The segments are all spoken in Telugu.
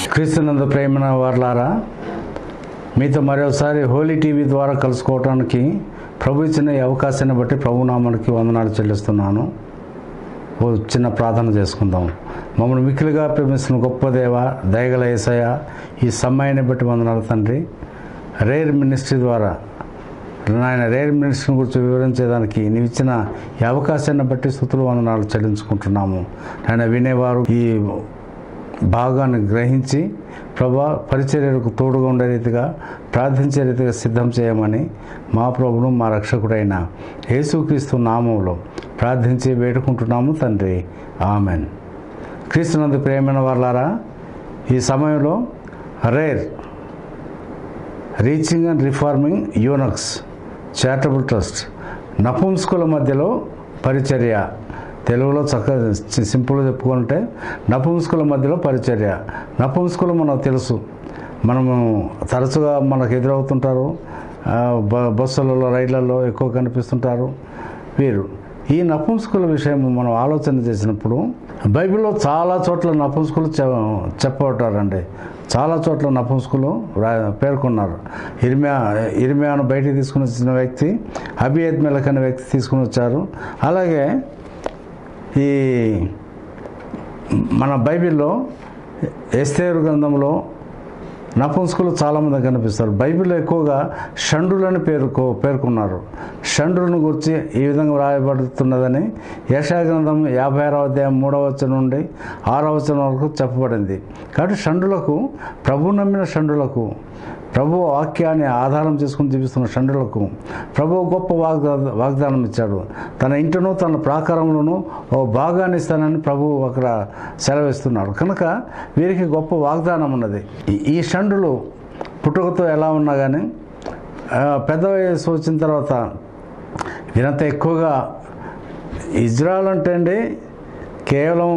క్రీస్తునందు ప్రేమన వార్లారా మీతో మరోసారి హోలీ టీవీ ద్వారా కలుసుకోవడానికి ప్రభు ఇచ్చిన ఈ అవకాశాన్ని బట్టి ప్రభు నామానికి వందనాలు చెల్లిస్తున్నాను ఓ చిన్న ప్రార్థన చేసుకుందాం మమ్మల్ని మిక్కిలిగా ప్రేమిస్తున్న గొప్ప దేవ దయగల ఏసయ ఈ సమయాన్ని బట్టి వందనాలు తండ్రి రేర్ మినిస్ట్రీ ద్వారా నాయన రేర్ మినిస్ట్రీని గురించి వివరించేదానికి నీవు ఇచ్చిన ఈ అవకాశాన్ని బట్టి స్థుతులు వందనాలు చెల్లించుకుంటున్నాము ఆయన వినేవారు ఈ భాగాన్ని గ్రహించి ప్రభా పరిచర్యలకు తోడుగా ఉండే రీతిగా ప్రార్థించే రీతిగా సిద్ధం చేయమని మా ప్రభును మా రక్షకుడైన యేసుక్రీస్తు నామంలో ప్రార్థించి వేడుకుంటున్నాము తండ్రి ఆమెన్ క్రీస్తునందు ప్రేమైన వాళ్ళారా ఈ సమయంలో rare reaching and reforming eunuchs charitable trust నపుంసకుల మధ్యలో పరిచర్య తెలుగులో చక్కగా సి- సింపుల్గా చెప్పుకుంటే నపుంసకుల మధ్యలో పరిచర్య నపుంసకులు మనకు తెలుసు మనము తరచుగా మనకు ఎదురవుతుంటారు ఆ, బ- బస్సులలో రైళ్లలో ఎక్కువ కనిపిస్తుంటారు వీరు ఈ నపుంసకుల విషయం మనం ఆలోచన చేసినప్పుడు బైబిల్లో చాలా చోట్ల నపుంసకులు చె చెప్పబడ్డారండి చాలా చోట్ల నపుంసకులు రా పేర్కొన్నారు ఇర్మియా ఇర్మియాను బయటికి తీసుకుని వచ్చిన వ్యక్తి అభియత్ మెలక్ అనే వ్యక్తి తీసుకుని వచ్చారు అలాగే ఈ మన బైబిల్లో ఎస్తేరు గ్రంథంలో నపుంసకులు చాలామంది కనిపిస్తారు బైబిల్లో ఎక్కువగా షండులని పేరుకో పేర్కొన్నారు షండులను గురించి ఈ విధంగా వ్రాయబడుతున్నదని యశా గ్రంథం యాభై ఆరవ అధ్యాయం మూడవ వచనం నుండి ఆరవ వచనం వరకు చెప్పబడింది కాబట్టి షండులకు ప్రభు నమ్మిన షండులకు ప్రభు వాక్యాన్ని ఆధారం చేసుకుని జీవిస్తున్న షండులకు ప్రభు గొప్ప వాగ్దా వాగ్దానం ఇచ్చాడు తన ఇంటిను తన ప్రాకారంలోనూ ఓ భాగాన్ని ఇస్తానని ప్రభు అక్కడ సెలవిస్తున్నాడు కనుక వీరికి గొప్ప వాగ్దానం ఉన్నది ఈ- ఈ షండులు పుట్టుకతో ఎలా ఉన్నా కానీ ఆ, పెద్ద వయసు వచ్చిన తర్వాత వీరంత ఎక్కువగా ఇజ్రాయల్ అంటే అండి కేవలం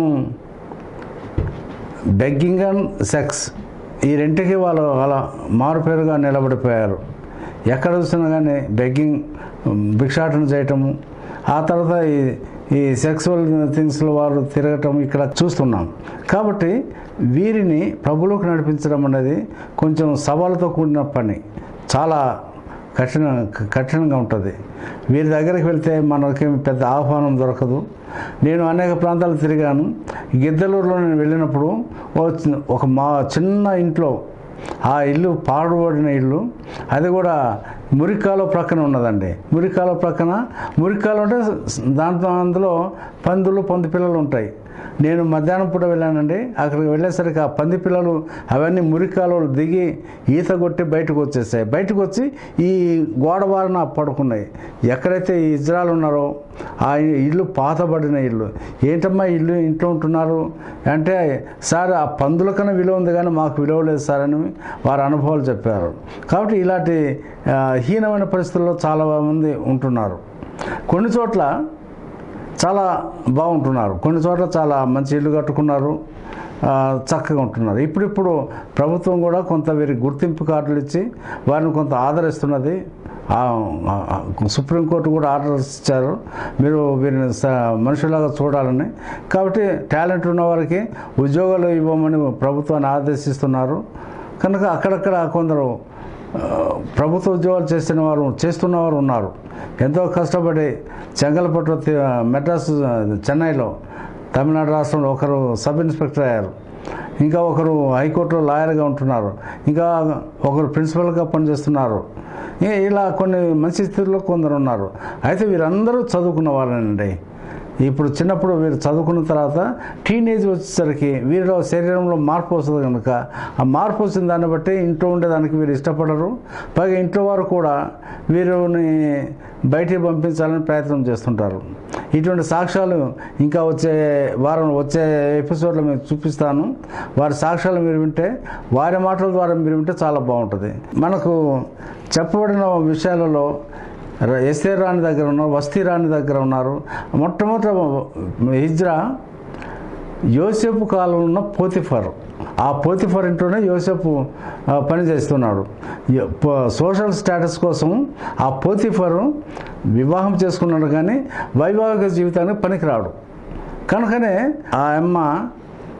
బెగ్గింగ్ అండ్ సెక్స్ ఈ రెంటికి వాళ్ళు అలా మారుపేరుగా నిలబడిపోయారు ఎక్కడ చూసినా కానీ బెగ్గింగ్ భిక్షాటన చేయటము ఆ తర్వాత ఈ ఈ సెక్సువల్ థింగ్స్లో వారు తిరగటం ఇక్కడ చూస్తున్నాం కాబట్టి వీరిని ప్రభులోకి నడిపించడం అనేది కొంచెం సవాలుతో కూడిన పని చాలా కఠిన కఠినంగా ఉంటుంది వీరి దగ్గరికి వెళ్తే మనకి పెద్ద ఆహ్వానం దొరకదు నేను అనేక ప్రాంతాలు తిరిగాను గిద్దలూరులో నేను వెళ్ళినప్పుడు ఓ చి- ఒక మా చిన్న ఇంట్లో ఆ ఇల్లు పాడుబడిన ఇల్లు అది కూడా మురికాలో ప్రక్కన ఉన్నదండి మురికాలో ప్రక్కన మురికాలు అంటే దాంట్లో అందులో పందులు పంది పిల్లలు ఉంటాయి నేను మధ్యాహ్నం పూట వెళ్ళానండి అక్కడికి వెళ్ళేసరికి ఆ పంది పిల్లలు అవన్నీ మురికాలు దిగి ఈత కొట్టి బయటకు వచ్చేసాయి బయటకు వచ్చి ఈ గోడ వారన పడుకున్నాయి ఎక్కడైతే ఈ ఇజ్రాయల్ ఉన్నారో ఆ ఇల్లు పాతబడిన ఇల్లు ఏంటమ్మా ఇల్లు ఇంట్లో ఉంటున్నారు అంటే సార్ ఆ పందుల కన్నా విలువ ఉంది కానీ మాకు విలువ లేదు సార్ అని వారి అనుభవాలు చెప్పారు కాబట్టి ఇలాంటి ఆ, హీనమైన పరిస్థితుల్లో చాలా మంది ఉంటున్నారు కొన్ని చోట్ల చాలా బాగుంటున్నారు కొన్ని చోట్ల చాలా మంచి ఇల్లు కట్టుకున్నారు ఆ, చక్కగా ఉంటున్నారు ఇప్పుడిప్పుడు ప్రభుత్వం కూడా కొంత వీరికి గుర్తింపు కార్డులు ఇచ్చి వారిని కొంత ఆదరిస్తున్నది ఆ, ఆ, ఆ, సుప్రీంకోర్టు కూడా ఆర్డర్స్ ఇచ్చారు మీరు వీరిని స- మనుషులాగా చూడాలని కాబట్టి టాలెంట్ ఉన్న వారికి ఉద్యోగాలు ఇవ్వమని ప్రభుత్వాన్ని ఆదేశిస్తున్నారు కనుక అక్కడక్కడ కొందరు ఆ, ప్రభుత్వ ఉద్యోగాలు చేస్తున్న వారు చేస్తున్న వారు ఉన్నారు ఎంతో కష్టపడి చెంగల్పట్టు తి- మెడ్రాస్ చెన్నైలో తమిళనాడు రాష్ట్రంలో ఒకరు సబ్ ఇన్స్పెక్టర్ అయ్యారు ఇంకా ఒకరు హైకోర్టులో లాయర్గా ఉంటున్నారు ఇంకా ఒకరు ప్రిన్సిపల్గా పనిచేస్తున్నారు ఇ- ఇలా కొన్ని మంచి స్థితిలో కొందరు ఉన్నారు అయితే వీరందరూ చదువుకున్న వారేనండి ఇప్పుడు చిన్నప్పుడు వీరు చదువుకున్న తర్వాత టీనేజ్ వచ్చేసరికి వీరిలో శరీరంలో మార్పు వస్తుంది కనుక ఆ మార్పు వచ్చిన దాన్ని బట్టి ఇంట్లో ఉండేదానికి వీరు ఇష్టపడరు పైగా ఇంట్లో వారు కూడా వీరిని బయటికి పంపించాలని ప్రయత్నం చేస్తుంటారు ఇటువంటి సాక్ష్యాలు ఇంకా వచ్చే వారం వచ్చే ఎపిసోడ్లో మేము చూపిస్తాను వారి సాక్ష్యాలు మీరు వింటే వారి మాటల ద్వారా మీరు వింటే చాలా బాగుంటుంది మనకు చెప్పబడిన విషయాలలో ర- ఎస్తే రాణి దగ్గర ఉన్నారు వస్తీ రాణి దగ్గర ఉన్నారు మొట్టమొదట హిజ్రా యోసేపు కాలంలో ఉన్న పోతిఫర్ ఆ పోతిఫర్ ఇంట్లోనే యోసేపు ఆ, పని చేస్తున్నాడు యో- ప- సోషల్ స్టేటస్ కోసం ఆ పోతిఫర్ వివాహం చేసుకున్నాడు కానీ వైవాహిక జీవితానికి పనికిరాడు కనుకనే ఆ అమ్మ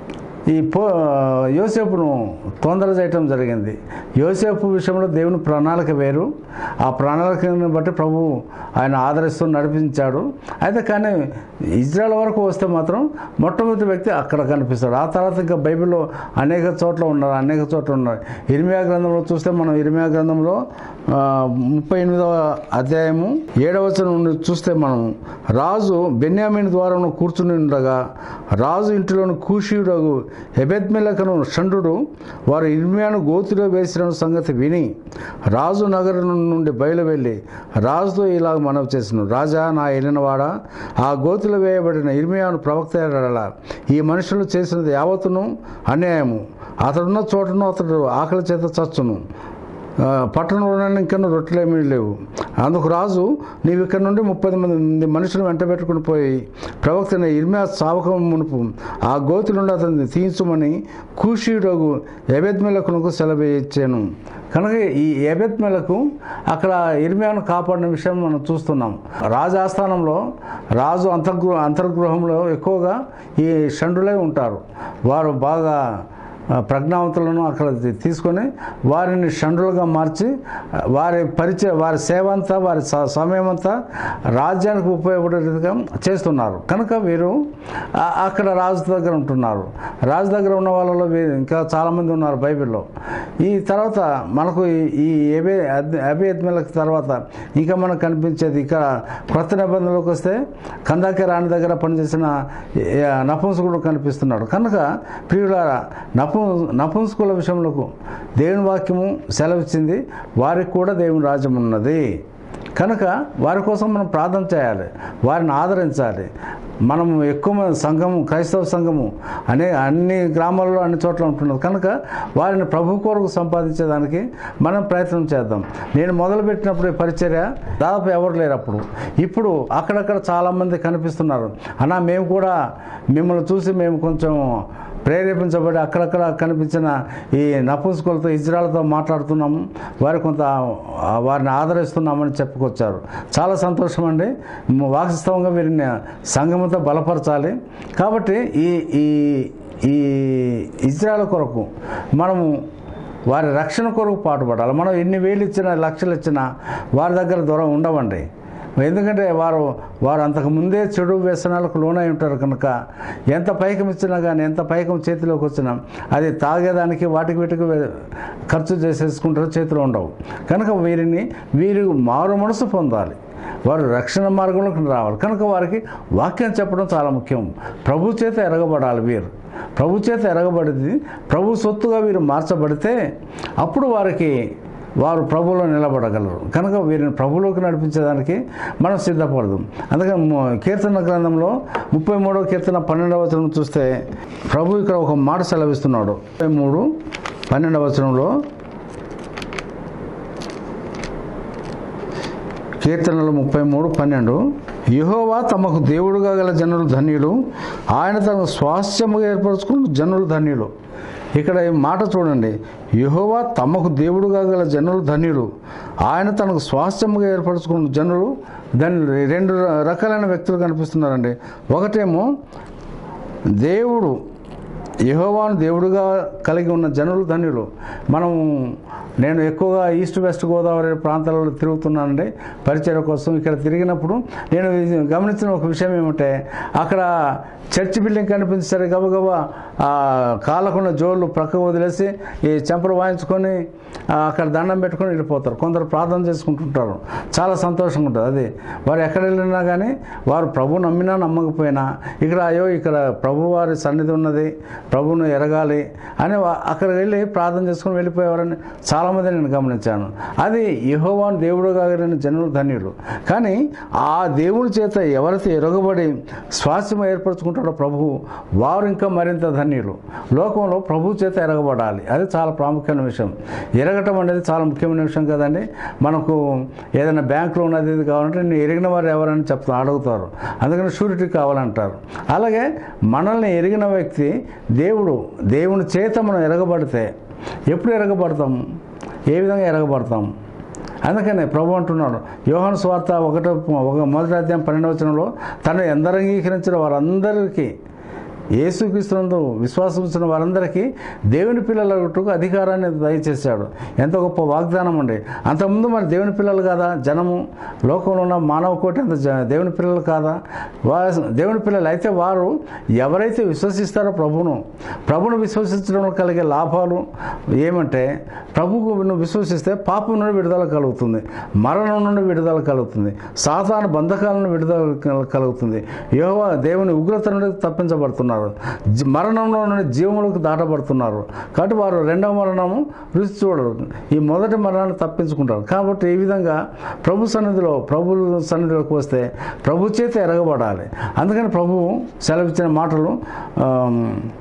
ఈ పో యోసేపును తొందర చేయటం జరిగింది యోసేపు విషయంలో దేవుని ప్రణాళిక వేరు ఆ ప్రణాళికను బట్టి ప్రభు ఆయన ఆదరిస్తూ నడిపించాడు అయితే కానీ ఇజ్రాయల్ వరకు వస్తే మాత్రం మొట్టమొదటి వ్యక్తి అక్కడ కనిపిస్తాడు ఆ తర్వాత ఇంకా బైబిల్లో అనేక చోట్ల ఉన్నారు అనేక చోట్ల ఉన్నారు ఇరిమియా గ్రంథంలో చూస్తే మనం ఇరిమియా గ్రంథంలో ఆ, ముప్పై ఎనిమిదవ అధ్యాయము ఏడవ వచనం నుండి చూస్తే మనం రాజు బెన్యామిన్ ద్వారంలో కూర్చుని ఉండగా రాజు ఇంటిలోని కూషీయుడగు ఎబెద్మెలకను షండు వారు ఇర్మియాను గోతిలో వేసిన సంగతి విని రాజు నగరం నుండి బయలువెళ్ళి రాజుతో ఇలా మనవి చేసిన రాజా నా వెళ్ళినవాడా ఆ గోతిలో వేయబడిన ఇర్మియాను ప్రవక్త ఎడల ఈ మనుషులు చేసినది యావత్తును అన్యాయము అతడున్న చోటను అతడు ఆకలి చేత చచ్చును ఆ, పట్టణంలోనే ఇంకా రొట్టెలేమీ లేవు అందుకు రాజు నీవు ఇక్కడ నుండి ముప్పై మంది మనుషులు వెంట పెట్టుకుని పోయి ప్రవక్తన ఇర్మియా సావకం మునుపు ఆ గోతి నుండి అతన్ని తీయించమని కూషీయుడగు ఎబెద్మెలకునకు సెలవు ఇచ్చాను కనుక ఈ ఎబెద్మెలకు అక్కడ ఇర్మియాను కాపాడిన విషయం మనం చూస్తున్నాం రాజు ఆస్థానంలో రాజు అంతర్గృహ అంతర్గృహంలో ఎక్కువగా ఈ షండులే ఉంటారు వారు బాగా ఆ, ప్రజ్ఞావంతులను అక్కడ తీ- తీసుకొని వారిని షండ్రులుగా మార్చి ఆ, వారి పరిచయ వారి సేవ అంతా వారి స- సమయం అంతా రాజ్యానికి ఉపయోగపడే రీతిగా చేస్తున్నారు కనుక వీరు ఆ- అక్కడ రాజు దగ్గర ఉంటున్నారు రాజు దగ్గర ఉన్న వాళ్ళలో వీరు ఇంకా చాలామంది ఉన్నారు బైబిల్లో ఈ తర్వాత మనకు ఈ- ఈ ఎబే అభియత్మలకు తర్వాత ఇంకా మనకు కనిపించేది ఇక్కడ కొత్త నిబంధనలోకి వస్తే కందాకే రాణి దగ్గర పనిచేసిన ఏ, నపుంసకుడు కనిపిస్తున్నాడు కనుక ప్రియులారా నపు నపుంసకుల విషయంలో దేవుని వాక్యము సెలవిచ్చింది వారికి కూడా దేవుని రాజ్యం ఉన్నది కనుక వారి కోసం మనం ప్రార్థన చేయాలి వారిని ఆదరించాలి మనం ఎక్కువ మంది సంఘము క్రైస్తవ సంఘము అనే అన్ని గ్రామాల్లో అన్ని చోట్ల ఉంటున్నది కనుక వారిని ప్రభు కొరకు సంపాదించేదానికి మనం ప్రయత్నం చేద్దాం నేను మొదలుపెట్టినప్పుడు ఈ పరిచర్య దాదాపు ఎవరు లేరు అప్పుడు ఇప్పుడు అక్కడక్కడ చాలామంది కనిపిస్తున్నారు అన్నా మేము కూడా మిమ్మల్ని చూసి మేము కొంచెం ప్రేరేపించబడి అక్కడక్కడ కనిపించిన ఈ నపుంసకులతో ఇజ్రాయల్తో మాట్లాడుతున్నాము వారి కొంత ఆ, వారిని ఆదరిస్తున్నామని చెప్పుకొచ్చారు చాలా సంతోషం అండి మ- వాస్తవంగా వీరిని సంఘమంతో బలపరచాలి కాబట్టి ఈ ఈ ఈ ఇజ్రాయల్ కొరకు మనము వారి రక్షణ కొరకు పాటుపడాలి మనం ఎన్ని వేలు ఇచ్చినా లక్షలు ఇచ్చినా వారి దగ్గర దూరం ఉండవండి ఎందుకంటే వారు వారు అంతకు ముందే చెడు వ్యసనాలకు లోనై ఉంటారు కనుక ఎంత పైకం ఇచ్చినా కానీ ఎంత పైకం చేతిలోకి వచ్చినా అది తాగేదానికి వాటికి వీటికి వే- ఖర్చు చేసేసుకుంటారు చేతిలో ఉండవు కనుక వీరిని వీరు మారు మనసు పొందాలి వారు రక్షణ మార్గంలోకి రావాలి కనుక వారికి వాక్యం చెప్పడం చాలా ముఖ్యం ప్రభు చేత ఎరగబడాలి వీరు ప్రభు చేత ఎరగబడింది ప్రభు సొత్తుగా వీరు మార్చబడితే అప్పుడు వారికి వారు ప్రభువులో నిలబడగలరు కనుక వీరిని ప్రభులోకి నడిపించేదానికి మనం సిద్ధపడదు అందుకని ము- కీర్తన గ్రంథంలో ముప్పై మూడవ కీర్తన పన్నెండవ వచనం చూస్తే ప్రభు ఇక్కడ ఒక మాట సెలవిస్తున్నాడు ముప్పై మూడు పన్నెండవ వచనంలో కీర్తనలు ముప్పై మూడు పన్నెండు యహోవా తమకు దేవుడుగా గల జనులు ధన్యులు ఆయన తనకు స్వాస్థ్యముగా ఏర్పరచుకున్న జనులు ధన్యులు ఇక్కడ ఈ మాట చూడండి యహోవా తమకు దేవుడుగా గల జనులు ధన్యులు ఆయన తనకు స్వాస్థ్యముగా ఏర్పరచుకున్న జనులు ధన్యులు ఈ రెండు రకాలైన వ్యక్తులు కనిపిస్తున్నారండి ఒకటేమో దేవుడు యెహోవాను దేవుడుగా కలిగి ఉన్న జనులు ధన్యులు మనం నేను ఎక్కువగా ఈస్ట్ వెస్ట్ గోదావరి ప్రాంతాలలో తిరుగుతున్నానండి పరిచయం కోసం ఇక్కడ తిరిగినప్పుడు నేను ఇది గమనించిన ఒక విషయం ఏమంటే అక్కడ చర్చ్ బిల్డింగ్ కనిపించారు గబగబా ఆ కాలకున్న జోళ్ళు ప్రక్క వదిలేసి ఈ చెంపలు వాయించుకొని ఆ, అక్కడ దండం పెట్టుకొని వెళ్ళిపోతారు కొందరు ప్రార్థన చేసుకుంటుంటారు చాలా సంతోషంగా ఉంటుంది అది వారు ఎక్కడ వెళ్ళినా కానీ వారు ప్రభు నమ్మినా నమ్మకపోయినా ఇక్కడ అయ్యో ఇక్కడ ప్రభు వారి సన్నిధి ఉన్నది ప్రభువును ఎరగాలి అని వా- అక్కడికి వెళ్ళి ప్రార్థన చేసుకొని వెళ్ళిపోయేవారని చాలామంది నేను గమనించాను అది యెహోవాను దేవుడుగా కలిగిన జనులు ధన్యులు కానీ ఆ దేవుడి చేత ఎవరైతే ఎరగబడి స్వాస్థ్యం ఏర్పరచుకుంటాడో ప్రభువు వారు ఇంకా మరింత ధన్యులు లోకంలో ప్రభు చేత ఎరగబడాలి అది చాలా ప్రాముఖ్యమైన విషయం ఎరగటం అనేది చాలా ముఖ్యమైన విషయం కదండి మనకు ఏదైనా బ్యాంకులో ఉన్నది ఇది కావాలంటే నేను ఎరిగిన వారు ఎవరని చెప్తా అడుగుతారు అందుకని షూరిటీ కావాలంటారు అలాగే మనల్ని ఎరిగిన వ్యక్తి దేవుడు దేవుని చేత మనం ఎరగబడితే ఎప్పుడు ఎరగబడతాం ఏ విధంగా ఎరగబడతాం అందుకనే ప్రభు అంటున్నాడు యోహాను స్వార్త ఒకటో ఒక మొదటి అధ్యాయం పన్నెండవ వచనంలో తను ఎందరు అంగీకరించిన వారందరికీ యేసుక్రీస్తునందు విశ్వాసం ఉంచిన వారందరికీ దేవుని పిల్లలకు అధికారాన్ని దయచేశాడు ఎంత గొప్ప వాగ్దానం అండి అంతకుముందు మరి దేవుని పిల్లలు కాదా జనము లోకంలో ఉన్న మానవ కోటి అంత జ- దేవుని పిల్లలు కాదా వా దేవుని పిల్లలు అయితే వారు ఎవరైతే విశ్వసిస్తారో ప్రభును ప్రభును విశ్వసించడం కలిగే లాభాలు ఏమంటే ప్రభువును విశ్వసిస్తే పాపం నుండి విడుదల కలుగుతుంది మరణం నుండి విడుదల కలుగుతుంది సాధారణ బంధకాల నుండి విడుదల కల- కలుగుతుంది యోహా దేవుని ఉగ్రత నుండి తప్పించబడుతున్నారు జీ- మరణంలో నుండి జీవములకు దాటబడుతున్నారు కాబట్టి వారు రెండవ మరణము రుచి చూడరు ఈ మొదటి మరణాన్ని తప్పించుకుంటారు కాబట్టి ఈ విధంగా ప్రభు సన్నిధిలో ప్రభు సన్నిధిలోకి వస్తే ప్రభు చేత ఎరగబడాలి అందుకని ప్రభు సెలవిచ్చిన మాటలు ఆమ్,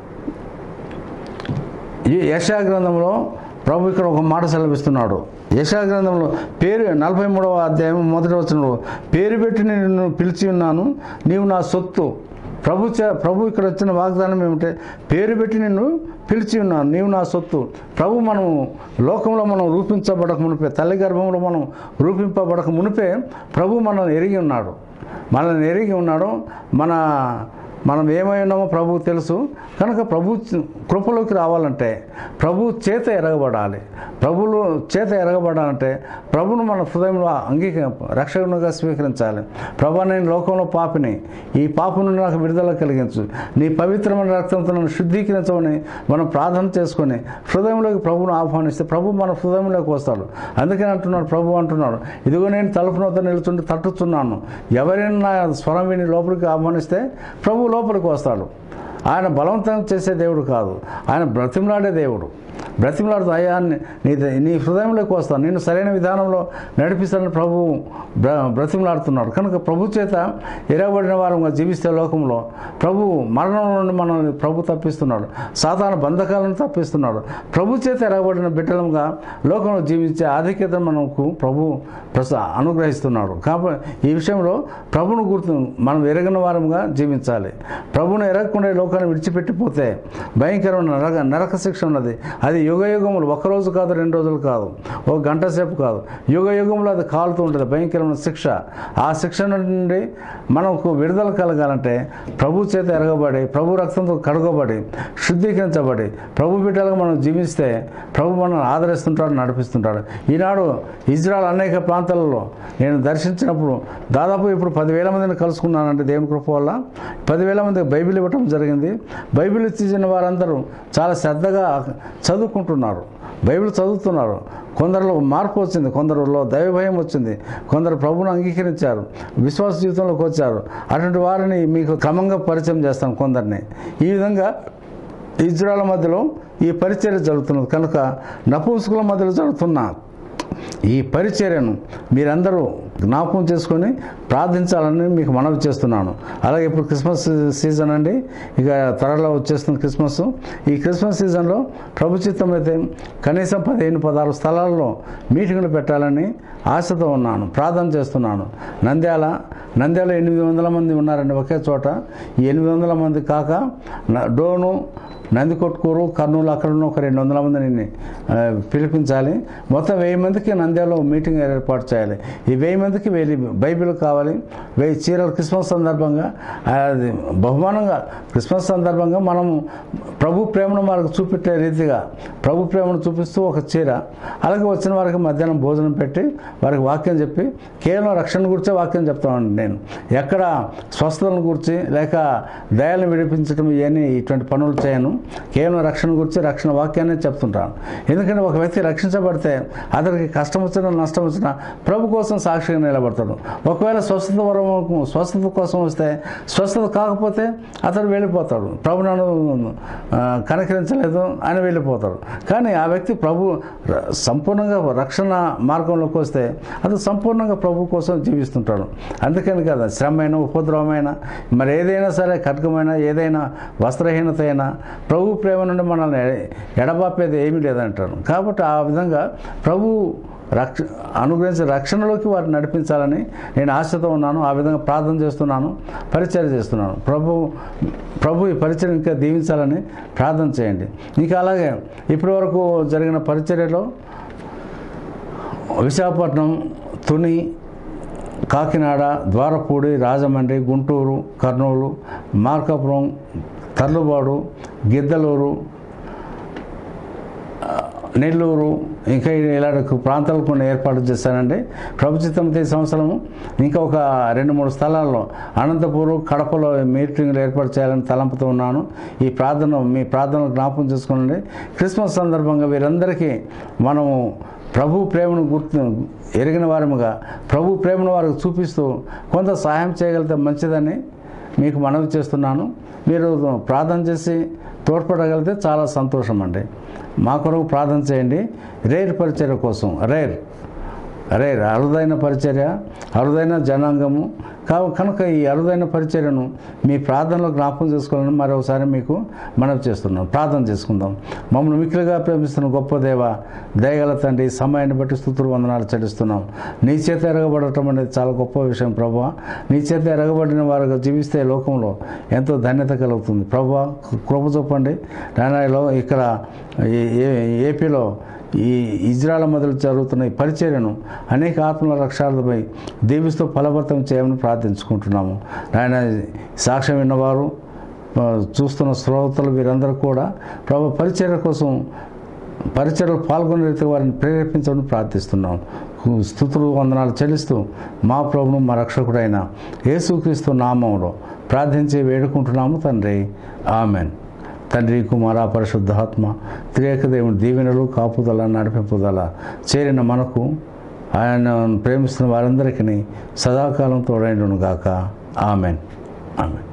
ఈ యశా గ్రంథంలో ప్రభు ఇక్కడ ఒక మాట సెలవిస్తున్నాడు యశా గ్రంథంలో పేరు నలభై మూడవ అధ్యాయం మొదటి వచనంలో పేరు పెట్టి నేను నిన్ను పిలిచి ఉన్నాను నీవు నా సొత్తు ప్రభు చే- ప్రభు ఇక్కడ వచ్చిన వాగ్దానం ఏమిటంటే పేరు పెట్టి నిన్ను పిలిచి ఉన్నాను నీవు నా సొత్తు ప్రభు మనం లోకంలో మనం రూపించబడక మునిపే తల్లి గర్భంలో మనం రూపింపబడక మునిపే ప్రభు మనల్ని ఎరిగి ఉన్నాడు మనల్ని ఎరిగి ఉన్నాడు మన మనం ఏమై ఉన్నామో ప్రభువు తెలుసు కనుక ప్రభు కృపలోకి రావాలంటే ప్రభు చేత ఎరగబడాలి ప్రభులు చేత ఎరగబడాలంటే ప్రభును మన హృదయంలో అంగీక రక్షకునిగా స్వీకరించాలి ప్రభా నేను లోకంలో పాపిని ఈ పాపం నుండి నాకు విడుదల కలిగించు నీ పవిత్రమైన రక్తంతో నన్ను శుద్ధీకరించమని మనం ప్రార్థన చేసుకొని హృదయంలోకి ప్రభువును ఆహ్వానిస్తే ప్రభు మన హృదయంలోకి వస్తాడు అందుకని అంటున్నాడు ప్రభు అంటున్నాడు ఇదిగో నేను తలుపు నొద్ద నిలుచుండి తట్టుచున్నాను ఎవరైనా నా స్వరం విని లోపలికి ఆహ్వానిస్తే ప్రభు లోపలికి వస్తాడు ఆయన బలవంతం చేసే దేవుడు కాదు ఆయన బ్రతిమలాడే దేవుడు బ్రతిమలాడుతూ అయ్యా నీ నీ- నీ హృదయంలోకి వస్తాను నేను సరైన విధానంలో నడిపిస్తానని ప్రభు బ్ర బ్రతిమలాడుతున్నాడు కనుక ప్రభు చేత ఎరగబడిన వారంగా జీవిస్తే లోకంలో ప్రభు మరణం నుండి మనం ప్రభు తప్పిస్తున్నాడు సాధారణ బంధకాలను తప్పిస్తున్నాడు ప్రభు చేత ఎరగబడిన బిడ్డలంగా లోకంలో జీవించే ఆధిక్యతను మనకు ప్రభు ప్రస అనుగ్రహిస్తున్నాడు కాబట్టి ఈ విషయంలో ప్రభును గుర్తు మనం ఎరగని వారంగా జీవించాలి ప్రభును ఎరగకుండా ఈ లోకాన్ని విడిచిపెట్టిపోతే భయంకరమైన నరక నరక శిక్ష ఉన్నది అది యుగ యుగములు ఒక రోజు కాదు రెండు రోజులు కాదు ఒక గంట సేపు కాదు యుగ యుగంలో అది కాలుతూ ఉంటుంది భయంకరమైన శిక్ష ఆ శిక్ష నుండి మనకు విడుదల కలగాలంటే ప్రభు చేత ఎరగబడి ప్రభు రక్తంతో కడగబడి శుద్ధీకరించబడి ప్రభు బిడ్డలుగా మనం జీవిస్తే ప్రభు మనం ఆదరిస్తుంటాడు నడిపిస్తుంటాడు ఈనాడు ఇజ్రాయల్ అనేక ప్రాంతాలలో నేను దర్శించినప్పుడు దాదాపు ఇప్పుడు పదివేల మందిని కలుసుకున్నానంటే దేవుని కృప వల్ల పదివేల మందికి బైబిల్ ఇవ్వటం జరిగింది బైబిల్ ఇచ్చిన వారందరూ చాలా శ్రద్ధగా చదువుకుంటున్నారు బైబిల్ చదువుతున్నారు కొందరిలో మార్పు వచ్చింది కొందరిలో దైవ భయం వచ్చింది కొందరు ప్రభువును అంగీకరించారు విశ్వాస జీవితంలోకి వచ్చారు అటువంటి వారిని మీకు క్రమంగా పరిచయం చేస్తాం కొందరిని ఈ విధంగా ఇజ్రాయల్ మధ్యలో ఈ పరిచర్య జరుగుతున్నది కనుక నపుంసకుల మధ్యలో జరుగుతున్న ఈ పరిచర్యను మీరందరూ జ్ఞాపకం చేసుకొని ప్రార్థించాలని మీకు మనవి చేస్తున్నాను అలాగే ఇప్పుడు క్రిస్మస్ సీజన్ అండి ఇక త్వరలో వచ్చేస్తుంది క్రిస్మస్ ఈ క్రిస్మస్ సీజన్లో ప్రభు చిత్తం అయితే కనీసం పదిహేను పదహారు స్థలాల్లో మీటింగ్లు పెట్టాలని ఆశతో ఉన్నాను ప్రార్థన చేస్తున్నాను నంద్యాల నంద్యాల ఎనిమిది వందల మంది ఉన్నారండి ఒకే చోట ఈ ఎనిమిది వందల మంది కాక న- డోను నందికొట్కూరు కర్నూలు అక్కడ ఉన్న ఒక రెండు వందల మందిని ఆ, పిలిపించాలి మొత్తం వెయ్యి మందికి నంద్యాలలో మీటింగ్ ఏర్పాటు చేయాలి ఈ వెయ్యి మందికి వెయ్యి బైబిల్ కావాలి వెయ్యి చీరలు క్రిస్మస్ సందర్భంగా అది బహుమానంగా క్రిస్మస్ సందర్భంగా మనము ప్రభు ప్రేమను మనకు చూపెట్టే రీతిగా ప్రభు ప్రేమను చూపిస్తూ ఒక చీర అలాగే వచ్చిన వారికి మధ్యాహ్నం భోజనం పెట్టి వారికి వాక్యం చెప్పి కేవలం రక్షణ గురించే వాక్యం చెప్తామండి నేను ఎక్కడ స్వస్థతను గురించి లేక దయాలను విడిపించడం ఇవన్నీ ఇటువంటి పనులు చేయను కేవలం రక్షణ గురించి రక్షణ వాక్యాన్ని చెప్తుంటాను ఎందుకంటే ఒక వ్యక్తి రక్షించబడితే అతనికి కష్టం వచ్చినా నష్టం వచ్చినా ప్రభు కోసం సాక్షిగా నిలబడతాడు ఒకవేళ స్వస్థత వరం స్వస్థత కోసం వస్తే స్వస్థత కాకపోతే అతడు వెళ్ళిపోతాడు ప్రభు నన్ను ఆ, కనికరించలేదు ఆయన వెళ్ళిపోతాడు కానీ ఆ వ్యక్తి ప్రభు ర- సంపూర్ణంగా రక్షణ మార్గంలోకి వస్తే అతను సంపూర్ణంగా ప్రభు కోసం జీవిస్తుంటాడు అందుకని కదా శ్రమైన ఉపద్రవమైన మరి ఏదైనా సరే ఖడ్గమైన ఏదైనా వస్త్రహీనత అయినా ప్రభు ప్రేమ నుండి మనల్ని ఎ- ఎడబాపేది ఏమీ లేదంటారు కాబట్టి ఆ విధంగా ప్రభు రక్ష అనుగ్రహించే రక్షణలోకి వారిని నడిపించాలని నేను ఆశతో ఉన్నాను ఆ విధంగా ప్రార్థన చేస్తున్నాను పరిచర్య చేస్తున్నాను ప్రభు ప్రభు ఈ పరిచయం ఇంకా దీవించాలని ప్రార్థన చేయండి ఇంకా అలాగే ఇప్పటి వరకు జరిగిన పరిచర్యలో విశాఖపట్నం తుని కాకినాడ ద్వారపూడి రాజమండ్రి గుంటూరు కర్నూలు మార్కాపురం తర్లుబాడు గిద్దలూరు నెల్లూరు ఇంకా ఇలాంటి ప్రాంతాలకు కొన్ని ఏర్పాటు చేశానండి ప్రభుత్వం ఈ సంవత్సరము ఇంకా ఒక రెండు మూడు స్థలాల్లో అనంతపూర్ కడపలో మీటింగ్లు ఏర్పాటు చేయాలని తలంపుతూ ఉన్నాను ఈ ప్రార్థన మీ ప్రార్థనలు జ్ఞాపకం చేసుకోండి క్రిస్మస్ సందర్భంగా వీరందరికీ మనము ప్రభు ప్రేమను గుర్తు ఎరిగిన వారముగా ప్రభు ప్రేమను వారికి చూపిస్తూ కొంత సహాయం చేయగలిగితే మంచిదని మీకు మనవి చేస్తున్నాను మీరు ప్రార్థన చేసి తోడ్పడగలిగితే చాలా సంతోషం అండి మా కొరకు ప్రార్థన చేయండి రేర్ పరిచర్య కోసం రేర్ రేర్ అరుదైన పరిచర్య అరుదైన జనాంగము కావు కనుక ఈ అరుదైన పరిచర్యను మీ ప్రార్థనలో జ్ఞాపకం చేసుకోవాలని మరొకసారి మీకు మనవి చేస్తున్నాం ప్రార్థన చేసుకుందాం మమ్మల్ని మిక్కిలిగా ప్రేమిస్తున్న గొప్ప దేవ దయగల తండ్రి ఈ సమయాన్ని బట్టి స్థుతులు వందనాలు చెల్లిస్తున్నాం నీ చేత ఎరగబడటం అనేది చాలా గొప్ప విషయం ప్రభా నీ చేత ఎరగబడిన వారుగా జీవిస్తే లోకంలో ఎంతో ధన్యత కలుగుతుంది ప్రభా కృప చూపండి నాయనలో ఇక్కడ ఈ- ఏ- ఏపీలో ఈ ఇజ్రాయల్ మొదలు జరుగుతున్న ఈ పరిచర్యను అనేక ఆత్మల రక్షాలపై దీవిస్తూ ఫలవంతం చేయమని ప్రార్థించుకుంటున్నాము ఆయన సాక్ష్యం విన్నవారు ఆ, చూస్తున్న శ్రోతలు వీరందరూ కూడా ప్రభు పరిచర్య కోసం పరిచయలో పాల్గొనే రీతిగా వారిని ప్రేరేపించమని ప్రార్థిస్తున్నాం స్థుతులు వందనాలు చెల్లిస్తూ మా ప్రభును మా రక్షకుడైన యేసుక్రీస్తు నామంలో ప్రార్థించి వేడుకుంటున్నాము తండ్రి ఆమెన్ తండ్రి కుమార పరిశుద్ధాత్మ త్రియేక దేవుని దీవెనలు కాపుదల నడిపింపుదల చేరిన మనకు ఆయన ప్రేమిస్తున్న వారందరికీ సదాకాలం తోడైండును గాక ఆమెన్ ఆమెన్